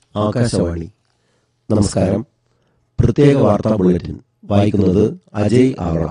ആകാശവാണി നമസ്കാരം പ്രത്യേക വാർത്താ ബുള്ളറ്റിൻ വായിക്കുന്നത് അജയ് ആവള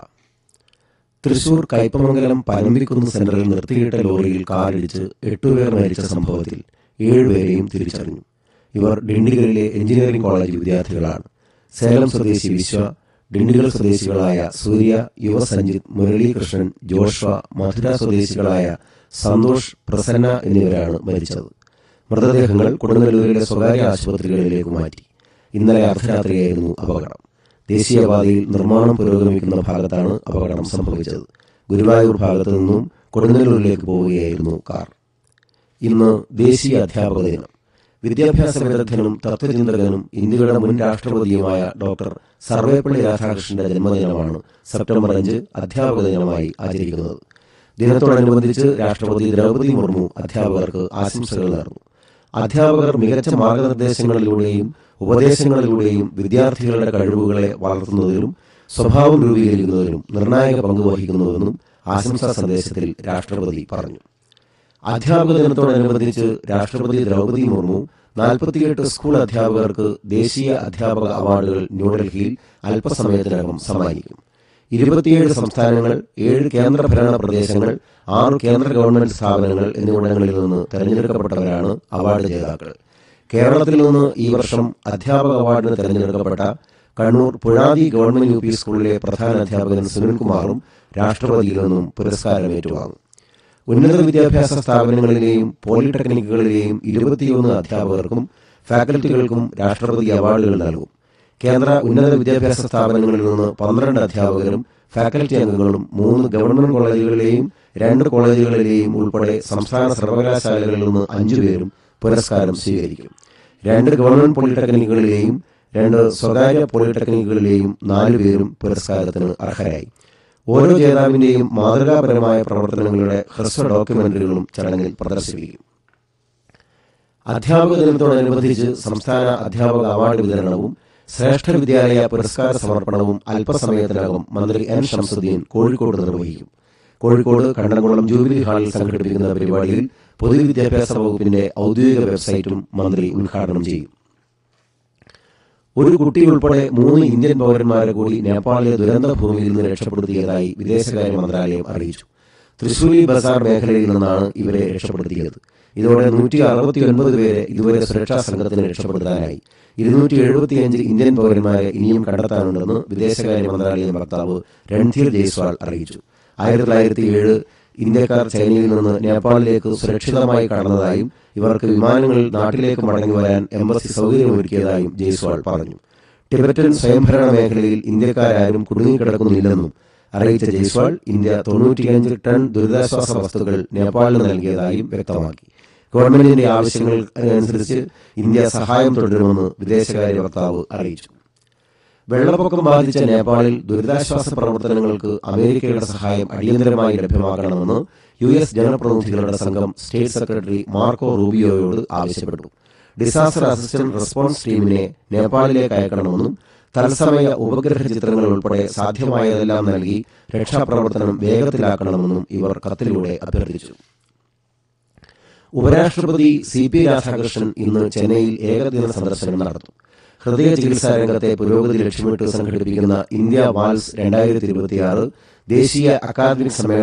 തൃശൂർ കയ്പമംഗലം പനമ്പിക്കുന്ന് സെന്ററിൽ നിർത്തിയിട്ട ലോറിയിൽ കാറിടിച്ച് എട്ടുപേർ മരിച്ച സംഭവത്തിൽ ഏഴുപേരെയും തിരിച്ചറിഞ്ഞു ഇവർ ഡിണ്ടിഗലിലെ എഞ്ചിനീയറിംഗ് കോളേജ് വിദ്യാർത്ഥികളാണ് സേലം സ്വദേശി വിശ്വ ഡിണ്ടിഗൽ സ്വദേശികളായ സൂര്യ യുവ സഞ്ജിത് മുരളീകൃഷ്ണൻ ജോഷ്വ മധുര സ്വദേശികളായ സന്തോഷ് പ്രസന്ന എന്നിവരാണ് മരിച്ചത് മൃതദേഹങ്ങൾ കൊടുങ്ങല്ലൂരിലെ സ്വകാര്യ ആശുപത്രികളിലേക്ക് മാറ്റി ഇന്നലെ അർദ്ധരാത്രിയായിരുന്നു അപകടം ദേശീയപാതയിൽ നിർമ്മാണം പുരോഗമിക്കുന്ന ഭാഗത്താണ് അപകടം സംഭവിച്ചത് ഗുരുവായൂർ ഭാഗത്തു നിന്നും കൊടുങ്ങല്ലൂരിലേക്ക് പോവുകയായിരുന്നു കാർ ഇന്ന് ദേശീയ അധ്യാപക ദിനം വിദ്യാഭ്യാസ വിദഗ്ധനും തത്വചിന്തകനും ഇന്ത്യയുടെ മുൻ രാഷ്ട്രപതിയുമായ ഡോക്ടർ സർവേപ്പള്ളി രാധാകൃഷ്ണന്റെ ജന്മദിനമാണ് സെപ്റ്റംബർ അഞ്ച് അധ്യാപക ദിനമായി ആചരിക്കുന്നത് ദിനത്തോടനുബന്ധിച്ച് രാഷ്ട്രപതി ദ്രൗപദി മുർമു അധ്യാപകർക്ക് ആശംസകൾ നേർന്നു അധ്യാപകർ മികച്ച മാർഗനിർദ്ദേശങ്ങളിലൂടെയും ഉപദേശങ്ങളിലൂടെയും വിദ്യാർത്ഥികളുടെ കഴിവുകളെ വളർത്തുന്നതിലും സ്വഭാവം രൂപീകരിക്കുന്നതിലും നിർണായക പങ്ക് വഹിക്കുന്നുവെന്നും ആശംസാ സന്ദേശത്തിൽ രാഷ്ട്രപതി പറഞ്ഞു അധ്യാപക ദിനത്തോടനുബന്ധിച്ച് രാഷ്ട്രപതി ദ്രൗപദി മുർമു നാൽപ്പത്തിയെട്ട് സ്കൂൾ അധ്യാപകർക്ക് ദേശീയ അധ്യാപക അവാർഡുകൾ ന്യൂഡൽഹിയിൽ അല്പസമയത്തിനകം സമ്മാനിക്കും ഇരുപത്തിയേഴ് സംസ്ഥാനങ്ങൾ ഏഴ് കേന്ദ്രഭരണ പ്രദേശങ്ങൾ ആറ് കേന്ദ്ര ഗവൺമെന്റ് സ്ഥാപനങ്ങൾ എന്നിവിടങ്ങളിൽ നിന്ന് തെരഞ്ഞെടുക്കപ്പെട്ടവരാണ് അവാർഡ് ജേതാക്കൾ കേരളത്തിൽ നിന്ന് ഈ വർഷം അധ്യാപക അവാർഡിന് തെരഞ്ഞെടുക്കപ്പെട്ട Kannur Puzhathi government U P സ്കൂളിലെ പ്രധാന അധ്യാപകൻ സുനിൽകുമാറും രാഷ്ട്രപതിയിൽ നിന്നും പുരസ്കാരം ഏറ്റുവാങ്ങും ഉന്നത വിദ്യാഭ്യാസ സ്ഥാപനങ്ങളിലെയും പോളിടെക്നിക്കുകളിലെയും ഇരുപത്തിയൊന്ന് അധ്യാപകർക്കും ഫാക്കൽറ്റികൾക്കും രാഷ്ട്രപതി അവാർഡുകൾ നൽകും കേന്ദ്ര ഉന്നത വിദ്യാഭ്യാസ സ്ഥാപനങ്ങളിൽ നിന്ന് പന്ത്രണ്ട് അധ്യാപകരും ഫാക്കൽറ്റി അംഗങ്ങളും മൂന്ന് ഗവൺമെന്റ് കോളേജുകളിലെയും രണ്ട് കോളേജുകളിലെയും ഉൾപ്പെടെ സംസ്ഥാന സർവകലാശാലകളിൽ നിന്ന് അഞ്ചുപേരും പുരസ്കാരം സ്വീകരിക്കും രണ്ട് ഗവൺമെന്റ് പോളിടെക്നിക്കുകളിലെയും രണ്ട് സ്വകാര്യ പോളിടെക്നിക്കുകളിലെയും നാലുപേരും പുരസ്കാരത്തിന് അർഹരായി ഓരോ ജേതാവിന്റെയും മാതൃകാപരമായ പ്രവർത്തനങ്ങളുടെ ഹ്രസ്വ ഡോക്യുമെന്ററികളും ചടങ്ങിൽ പ്രദർശിപ്പിക്കും അധ്യാപക ദിനത്തോടനുബന്ധിച്ച് സംസ്ഥാന അധ്യാപക അവാർഡ് വിതരണവും ശ്രേഷ്ഠ വിദ്യാലയ പുരസ്കാര സമർപ്പണവും അല്പസമയത്തിനകം മന്ത്രി എൻ ഷംസുദ്ദീൻ കോഴിക്കോട് നിർവഹിക്കും കോഴിക്കോട് കണ്ടംകുളം ജൂബിലി ഹാളിൽ സംഘടിപ്പിക്കുന്ന പരിപാടിയിൽ പൊതുവിദ്യാഭ്യാസ വകുപ്പിന്റെ ഔദ്യോഗിക വെബ്സൈറ്റും മന്ത്രി ഉദ്ഘാടനം ചെയ്യും ഒരു കുട്ടി ഉൾപ്പെടെ മൂന്ന് ഇന്ത്യൻ പൗരന്മാരെ കൂടി നേപ്പാളിലെ ദുരന്ത ഭൂമിയിൽ നിന്ന് രക്ഷപ്പെടുത്തിയതായി വിദേശകാര്യ മന്ത്രാലയം അറിയിച്ചു തൃശൂരി ബസാർ മേഖലയിൽ നിന്നാണ് ഇവരെ രക്ഷപ്പെടുത്തിയത് ഇതോടെ നൂറ്റി അറുപത്തിയൊൻപത് പേരെ ഇതുവരെ സുരക്ഷാ സംഘത്തിന് രക്ഷപ്പെടുത്താനായി ഇരുന്നൂറ്റി എഴുപത്തിയഞ്ച് ഇന്ത്യൻ പൗരന്മാരെ ഇനിയും കണ്ടെത്താനുണ്ടെന്ന് വിദേശകാര്യ മന്ത്രാലയം വക്താവ് രൺധീർ ജയ്സ്വാൾ അറിയിച്ചു ആയിരത്തി തൊള്ളായിരത്തി ഏഴ് ഇന്ത്യക്കാർ ചൈനയിൽ നിന്ന് നേപ്പാളിലേക്ക് സുരക്ഷിതമായി കടന്നതായും ഇവർക്ക് വിമാനങ്ങളിൽ നാട്ടിലേക്ക് മടങ്ങി വരാൻ എംബസി സൗകര്യമൊരുക്കിയതായും ജയ്സ്വാൾ പറഞ്ഞു ടിബറ്റൻ സ്വയംഭരണ മേഖലയിൽ ഇന്ത്യക്കാരും കുടുങ്ങിക്കിടക്കുന്നില്ലെന്നും അറിയിച്ച ജയ്സ്വാൾ ഇന്ത്യ തൊണ്ണൂറ്റിയഞ്ച് ടൺ ദുരിതാശ്വാസ വസ്തുക്കൾ നേപ്പാളിന് നൽകിയതായും വ്യക്തമാക്കി ഗവൺമെന്റിന്റെ ആവശ്യങ്ങൾ അനുസരിച്ച് ഇന്ത്യ സഹായം തുടരുമെന്ന് വിദേശകാര്യ വക്താവ് അറിയിച്ചു വെള്ളപ്പൊക്കം ബാധിച്ച നേപ്പാളിൽ ദുരിതാശ്വാസ പ്രവർത്തനങ്ങൾക്ക് അമേരിക്കയുടെ സഹായം അടിയന്തരമായി ലഭ്യമാക്കണമെന്ന് യു എസ് ജനപ്രതിനിധികളുടെ സംഘം സ്റ്റേറ്റ് സെക്രട്ടറി മാർക്കോ റൂബിയോയോട് ആവശ്യപ്പെട്ടു ഡിസാസ്റ്റർ അസിസ്റ്റന്റ് റെസ്പോൺസ് ടീമിനെ നേപ്പാളിലേക്ക് അയക്കണമെന്നും തത്സമയ ഉപഗ്രഹ ചിത്രങ്ങൾ ഉൾപ്പെടെ സാധ്യമായതെല്ലാം നൽകി രക്ഷാപ്രവർത്തനം വേഗത്തിലാക്കണമെന്നും ഇവർ കത്തിലൂടെ അഭ്യർത്ഥിച്ചു ഉപരാഷ്ട്രപതി സി പി രാധാകൃഷ്ണൻ ഇന്ന് ചെന്നൈയിൽ ഏകദിന സന്ദർശനം നടത്തും ഹൃദയ ചികിത്സാ രംഗത്തെ പുരോഗതി ലക്ഷ്യമിട്ട് സംഘടിപ്പിക്കുന്ന ഇന്ത്യ വാൽസ് രണ്ടായിരത്തി ഇരുപത്തിയാറ് ദേശീയ അക്കാദമിക് സമ്മേളനം